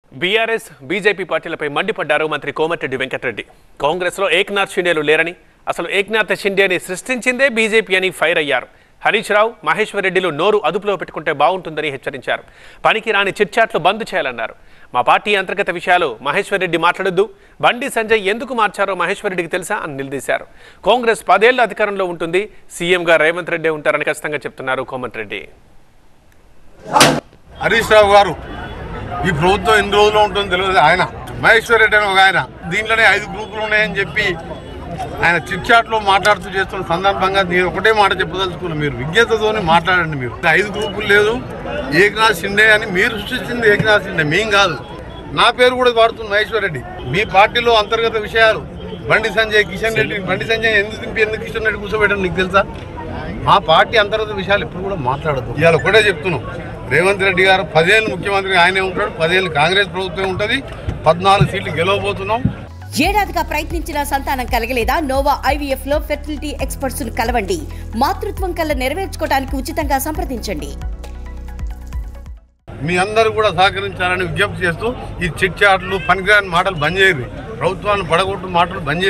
BRS BJP పార్టీలపై మండిపడ్డారు మంత్రి కోమటిరెడ్డి వెంకటరెడ్డి కాంగ్రెస్లో ఏక్నాథ్ షిండేలు లేరని అసలు ఏక్నాథ్ షిండేని సృష్టించిందే బీజేపీ అని ఫైర్ అయ్యారు హరీష్ రావు మహేశ్వర్ రెడ్డిలు నోరు అదుపులో పెట్టుకుంటే బాగుంటుందని హెచ్చరించారు పనికి రాని చిట్చాట్లు బంద్ చేయాలన్నారు మా పార్టీ అంతర్గత విషయాలు మహేశ్వర్ రెడ్డి మాట్లాడొద్దు బండి సంజయ్ ఎందుకు మార్చారో మహేశ్వర్ రెడ్డికి తెలుసా అని నిలదీశారు కాంగ్రెస్ పదేళ్ల అధికారంలో ఉంటుంది సీఎంగా రేవంత్ రెడ్డి ఉంటారని ఖచ్చితంగా చెప్తున్నారు కోమటిరెడ్డి హరీష్ రావు గారు ఈ ప్రభుత్వం ఎన్ని రోజులు ఉంటుందో తెలియదు ఆయన మహేశ్వర్ రెడ్డి అని ఒక ఆయన దీంట్లోనే ఐదు గ్రూపులు ఉన్నాయని చెప్పి ఆయన చిట్చాట్లో మాట్లాడుతూ చేస్తున్న సందర్భంగా నేను ఒకటే మాట చెప్పదలుచుకున్నాను మీరు విజ్ఞతతోనే మాట్లాడండి మీరు ఐదు గ్రూపులు లేదు ఏకనాథ్ షిండే అని మీరు సృష్టించింది ఏకనాథ్ షిండే మేం కాదు నా పేరు కూడా వాడుతుంది మహేశ్వర్ రెడ్డి మీ పార్టీలో అంతర్గత విషయాలు బండి సంజయ్ కిషన్ రెడ్డి బండి సంజయ్ ఎందుకు దింపి ఎందుకు కిషన్ రెడ్డి కూర్చోబెట్టారు నీకు తెలుసా మా పార్టీ అంతర్గత విషయాలు ఎప్పుడు కూడా మాట్లాడదు ఇవాళ ఒకటే చెప్తున్నాం రేవంత్ రెడ్డి గారు పదేళ్ళు ముఖ్యమంత్రి ఆయనే ఉంటాడు పదేళ్ళు కాంగ్రెస్ ప్రభుత్వం ఉంటుంది పద్నాలుగు సీట్లు గెలవబోతున్నాం ఏడాదిగా ప్రయత్నించిన సంతానం కలగలేదా నోవా ఐవీఎఫ్ లో ఫెర్టిలిటీ ఎక్స్పర్ట్స్ ను కలవండి మాతృత్వం కల్లా నెరవేర్చుకోవడానికి ఉచితంగా సంప్రదించండి మీ అందరూ కూడా సహకరించాలని విజ్ఞప్తి చేస్తూ ఈ చిట్ చాట్లు పనికిరాని మాటలు బంద్ చేయరు ప్రభుత్వాన్ని పడగొట్టు మాటలు బంద్ చేయండి.